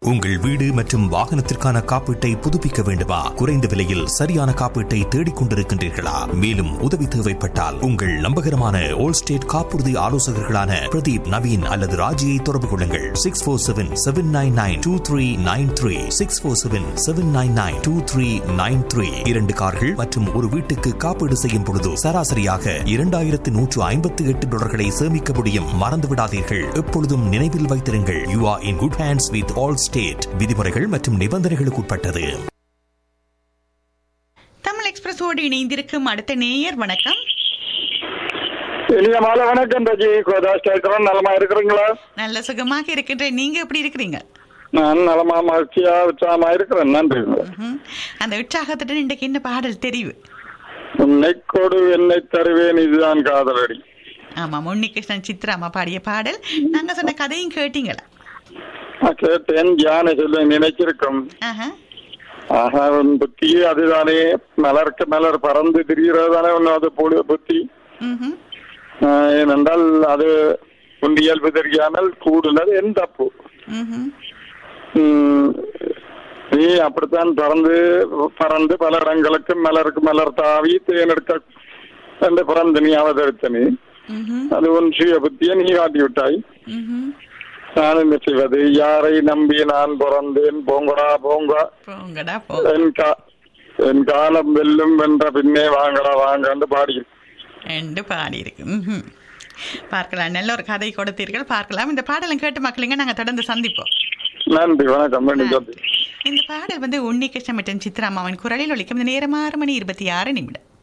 உங்கள் வீடு மற்றும் வாகனத்திற்கான காப்பீட்டை புதுப்பிக்க வேண்டுமா குறைந்த விலையில் சரியான காப்பீட்டை தேடிக் கொண்டிருக்கின்றீர்களா மேலும் உதவி தேவைப்பட்டால் உங்கள் நம்பகரமான ஓல் ஸ்டேட் காப்புறுதி ஆலோசகர்களான பிரதீப் நவீன் அல்லது ராஜியை தொடர்பு கொள்ளுங்கள் six four seven seven nine nine two three nine three six four seven seven nine nine two three nine three இரண்டு கார்கள் மற்றும் ஒரு வீட்டுக்கு காப்பீடு செய்யும் பொழுது சராசரியாக இரண்டாயிரத்து நூற்று ஐம்பத்தி எட்டு டாலர்களை சேமிக்க முடியும் மறந்து விடாதீர்கள் எப்பொழுதும் நினைவில் வைத்திருங்கள் you are in good hands with Allstate விதிமுறைகள் மற்றும் நிபந்தனைகளுக்கு உட்பட்டது தமிழ் எக்ஸ்பிரஸோடு இணைந்திருக்கும் அடுத்த நேயர் வணக்கம் இனிய மாலை வணக்கம் ரஜி கோதாஸ் கேட்கிறோம் நலமா இருக்கிறீங்களா நல்ல சுகமாக இருக்கின்றேன் நீங்க எப்படி இருக்கிறீங்க நான் நலமா மகிழ்ச்சியா உற்சாகமா இருக்கிறேன் நன்றி ம்ஹும். அந்த உற்சாகத்துடன் இன்றைக்கு என்ன பாடல் தெரிவு உன்னை கொடு என்னை தருவேன் இதுதான் காதலடி ஆமா உன்னிகிருஷ்ணன் சித்ராமா பாடிய பாடல் நாங்க சொன்ன கதையும் கேட்டீங்களா நான் கேட்டேன் தியான சொல்ல நினைச்சிருக்கோம் ஆஹா. ஆஹா உன் புத்தி அதுதானே மலர்க்கு மலர் பறந்து திரிகிறதானே ஒன்னும் அது பொழு புத்தி ம்ஹும். ஆஹ் ஏனென்றால் அது உன் இயல்பு தெரியாமல் கூடுனது என் தப்பு ம்ஹும். உம், நீ அப்படித்தான் பறந்து பறந்து பல இடங்களுக்கு மலருக்கு மலர் தாவி தேனெடுக்க என்று பிறந்து நீ அவதரித்த நீ ம்ஹும். அது உன் சுய புத்தியை நீ காட்டி விட்டாய் ம்ஹும். நான் என்ன செய்வது யாரை நம்பி நான் பிறந்தேன் போங்கடா போங்க போங்கடா போ என் கா என் காலம் வெல்லும் வென்ற பின்னே வாங்கடா வாங்கன்னு பாடி என்று பாடியிருக்கு ம்ஹும். பார்க்கலாம் நல்ல ஒரு கதை கொடுத்தீர்கள் பார்க்கலாம் இந்த பாடலும் கேட்டு மக்களுங்க நாங்க தொடர்ந்து சந்திப்போம் நன்றி வணக்கம் மீண்டும் சொல்லி இந்த பாடல் வந்து உன்னிகிருஷ்ணன் மற்றும் சித்ராமாவின் குரலில் ஒலிக்கும் இந்த நேரம் ஆறு மணி இருபத்தி ஆறு நிமிடம்